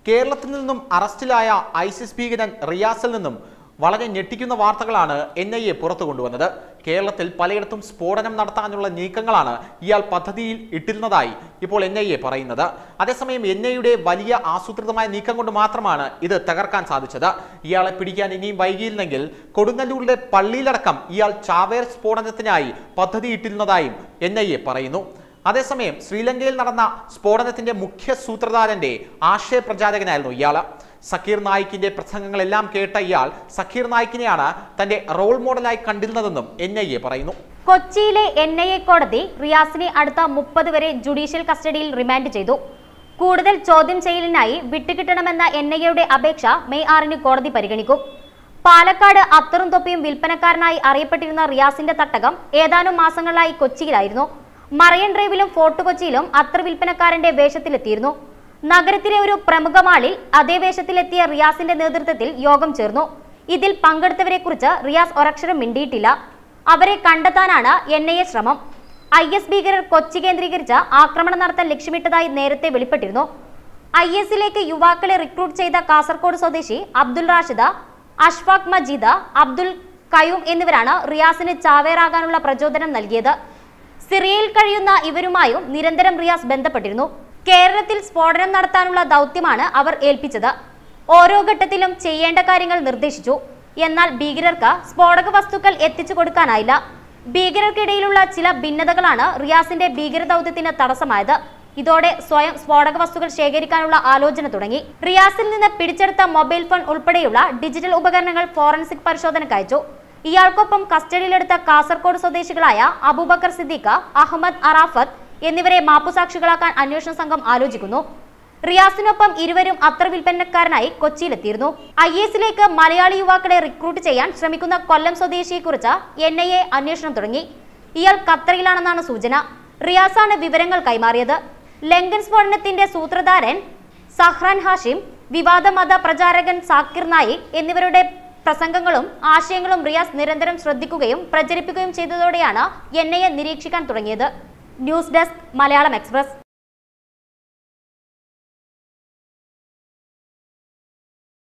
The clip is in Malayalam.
കേരളത്തിൽ നിന്നും അറസ്റ്റിലായ ഐസിസ് ഭീകരൻ റിയാസിൽ നിന്നും വളരെ ഞെട്ടിക്കുന്ന വാർത്തകളാണ് എൻ ഐ എ പുറത്തു കൊണ്ടുവന്നത് കേരളത്തിൽ പലയിടത്തും സ്ഫോടനം നടത്താനുള്ള നീക്കങ്ങളാണ് ഇയാൾ പദ്ധതിയിൽ ഇട്ടിരുന്നതായി ഇപ്പോൾ എൻ ഐ എ പറയുന്നത് അതേസമയം എൻ ഐയുടെ വലിയ ആസൂത്രിതമായ നീക്കം കൊണ്ട് മാത്രമാണ് ഇത് തകർക്കാൻ സാധിച്ചത് ഇയാളെ പിടിക്കാൻ ഇനിയും വൈകിയില്ലെങ്കിൽ കൊടുങ്ങല്ലൂരിലെ പള്ളിയിലടക്കം ഇയാൾ ചാവേർ സ്ഫോടനത്തിനായി പദ്ധതിയിട്ടിരുന്നതായും എൻ ഐ എ പറയുന്നു അതേസമയം ശ്രീലങ്കയിൽ നടന്ന സ്ഫോടനത്തിന്റെ മുഖ്യ സൂത്രധാരന്റെ ആശയ പ്രചാരകനായിരുന്നു ഇയാള് സക്കീർ നായിക്കിന്റെ പ്രസംഗങ്ങളെല്ലാം കേട്ട ഇയാൾ സക്കീർ നായിക്കിനെയാണ് തന്റെ റോൾ മോഡലായി കണ്ടിരുന്നതെന്നും എൻ ഐ എ പറയുന്നു കൊച്ചിയിലെ എൻ ഐ എ കോടതി റിയാസിനെ അടുത്ത മുപ്പത് വരെ ജുഡീഷ്യൽ കസ്റ്റഡിയിൽ റിമാൻഡ് ചെയ്തു കൂടുതൽ ചോദ്യം ചെയ്യലിനായി വിട്ടുകിട്ടണമെന്ന എൻ ഐ എയുടെ അപേക്ഷ മെയ് ആറിന് കോടതി പരിഗണിക്കും പാലക്കാട് അത്തറും തൊപ്പിയും വിൽപ്പനക്കാരനായി അറിയപ്പെട്ടിരുന്ന റിയാസിന്റെ തട്ടകം ഏതാനും മാസങ്ങളായി കൊച്ചിയിലായിരുന്നു മറയൻ ഡ്രൈവിലും ഫോർട്ട് കൊച്ചിയിലും അത്തർ വിൽപ്പനക്കാരന്റെ വേഷത്തിലെത്തിയിരുന്നു നഗരത്തിലെ ഒരു പ്രമുഖ മാളിൽ അതേ വേഷത്തിലെത്തിയ റിയാസിന്റെ നേതൃത്വത്തിൽ യോഗം ചേർന്നു ഇതിൽ പങ്കെടുത്തവരെ കുറിച്ച് റിയാസ് ഒരക്ഷരം മിണ്ടിയിട്ടില്ല അവരെ കണ്ടെത്താനാണ് എൻ ഐ എ ശ്രമം ഐ എസ് ഭീകരർ കൊച്ചി കേന്ദ്രീകരിച്ച് ആക്രമണം നടത്താൻ ലക്ഷ്യമിട്ടതായി നേരത്തെ വെളിപ്പെട്ടിരുന്നു ഐ എസിലേക്ക് യുവാക്കളെ റിക്രൂട്ട് ചെയ്ത കാസർഗോഡ് സ്വദേശി അബ്ദുൽ റാഷിദ അഷ്ഫാഖ് മജീദ അബ്ദുൽ കയൂം എന്നിവരാണ് റിയാസിന് ചാവേറാകാനുള്ള പ്രചോദനം നൽകിയത് സിറിയയിൽ കഴിയുന്ന ഇവരുമായും നിരന്തരം റിയാസ് ബന്ധപ്പെട്ടിരുന്നു കേരളത്തിൽ സ്ഫോടനം നടത്താനുള്ള ദൗത്യമാണ് അവർ ഏൽപ്പിച്ചത് ഓരോ ഘട്ടത്തിലും ചെയ്യേണ്ട കാര്യങ്ങൾ നിർദ്ദേശിച്ചു എന്നാൽ ഭീകരർക്ക് സ്ഫോടക വസ്തുക്കൾ എത്തിച്ചു കൊടുക്കാനായില്ല ഭീകരർക്കിടയിലുള്ള ചില ഭിന്നതകളാണ് റിയാസിന്റെ ഭീകര ദൗത്യത്തിന് തടസ്സമായത് ഇതോടെ സ്വയം സ്ഫോടക വസ്തുക്കൾ ശേഖരിക്കാനുള്ള ആലോചന തുടങ്ങി റിയാസിൽ നിന്ന് പിടിച്ചെടുത്ത മൊബൈൽ ഫോൺ ഉൾപ്പെടെയുള്ള ഡിജിറ്റൽ ഉപകരണങ്ങൾ ഫോറൻസിക് പരിശോധനയ്ക്ക് അയച്ചു ഇയാൾക്കൊപ്പം കസ്റ്റഡിയിലെടുത്ത കാസർഗോഡ് സ്വദേശികളായ അബൂബക്കർ സിദ്ദീഖ് അഹമ്മദ് അറാഫത്ത് എന്നിവരെ മാപ്പുസാക്ഷികളാക്കാൻ അന്വേഷണ സംഘം ആലോചിക്കുന്നു റിയാസിനൊപ്പം ഇരുവരും അത്ര വിൽപ്പനക്കാരനായി കൊച്ചിയിലെത്തിയിരുന്നു ഐ എസിലേക്ക് മലയാളി യുവാക്കളെ റിക്രൂട്ട് ചെയ്യാൻ ശ്രമിക്കുന്ന കൊല്ലം സ്വദേശിയെക്കുറിച്ച് എൻ ഐ എ അന്വേഷണം തുടങ്ങി ഇയാൾ ഖത്തറിലാണെന്നാണ് സൂചന റിയാസാണ് വിവരങ്ങൾ കൈമാറിയത് ലങ്കൻ സ്ഫോടനത്തിന്റെ സൂത്രധാരൻ സഹ്റാൻ ഹാഷിം വിവാദ മത പ്രചാരകൻ സാക്കിർ നായിക് എന്നിവരുടെ പ്രസംഗങ്ങളും ആശയങ്ങളും റിയാസ് നിരന്തരം ശ്രദ്ധിക്കുകയും പ്രചരിപ്പിക്കുകയും ചെയ്തതോടെയാണ് എൻ ഐ എ നിരീക്ഷിക്കാൻ തുടങ്ങിയത് ന്യൂസ് ഡെസ്ക് മലയാളം എക്സ്പ്രസ്